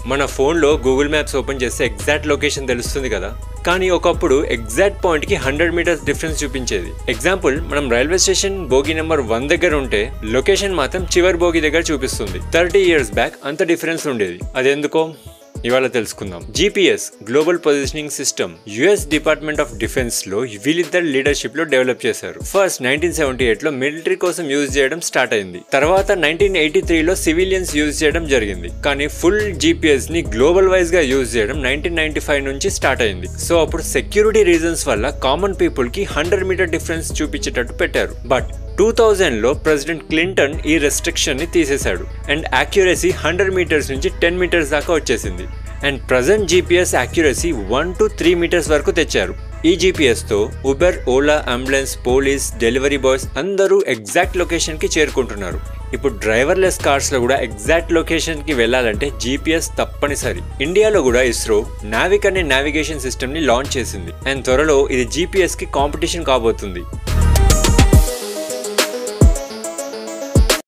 మన ఫోన్లో Google Maps open చేస్తే ఎగ్జాక్ట్ లొకేషన్ తెలుస్తుంది కదా కానీ ఒకప్పుడు ఎగ్జాక్ట్ పాయింట్కి హండ్రెడ్ మీటర్స్ డిఫరెన్స్ చూపించేది ఎగ్జాంపుల్ మనం railway station bogie number one దగ్గర ఉంటే లొకేషన్ మాత్రం చివరి బోగి దగ్గర చూపిస్తుంది థర్టీ ఇయర్స్ బ్యాక్ అంత డిఫరెన్స్ ఉండేది అదెందుకో ఇవాళ తెలుసుకుందాం GPS global positioning system US department of defence లో వీళ్ళిద్దరు లీడర్షిప్ లో డెవలప్ చేశారు ఫస్ట్ నైన్టీన్ సెవెంటీ ఎయిట్ లో మిలిటరీ కోసం యూజ్ చేయడం స్టార్ట్ అయింది తర్వాత నైన్టీన్ ఎయిటీ త్రీలో సివిలియన్స్ యూజ్ చేయడం జరిగింది కానీ ఫుల్ జీపీఎస్ ని గ్లోబల్ వైజ్ గా యూజ్ చేయడం నైన్టీన్ నైన్టీ ఫైవ్ నుంచి స్టార్ట్ అయింది సో అప్పుడు సెక్యూరిటీ రీజన్స్ వల్ల కామన్ పీపుల్ కి హండ్రెడ్ మీటర్ డిఫరెన్స్ చూపించేటట్టు పెట్టారు బట్ టూ థౌజండ్లో ప్రెసిడెంట్ క్లింటన్ ఈ రెస్ట్రిక్షన్ని తీసేశాడు అండ్ యాక్యురసీ హండ్రెడ్ మీటర్స్ నుంచి టెన్ మీటర్స్ దాకా వచ్చేసింది and present GPS accuracy one to three meters వరకు తెచ్చారు ఈ జీపీఎస్తో Uber Ola ambulance police delivery boys అందరూ ఎగ్జాక్ట్ లొకేషన్కి చేరుకుంటున్నారు ఇప్పుడు డ్రైవర్లెస్ కార్స్లో కూడా ఎగ్జాక్ట్ లొకేషన్కి వెళ్ళాలంటే జీపీఎస్ తప్పనిసరి ఇండియాలో కూడా ఇస్రో నావిక్ అనే నావిగేషన్ సిస్టమ్ని లాంచ్ చేసింది అండ్ త్వరలో ఇది జీపీఎస్కి కాంపిటీషన్ కాబోతుంది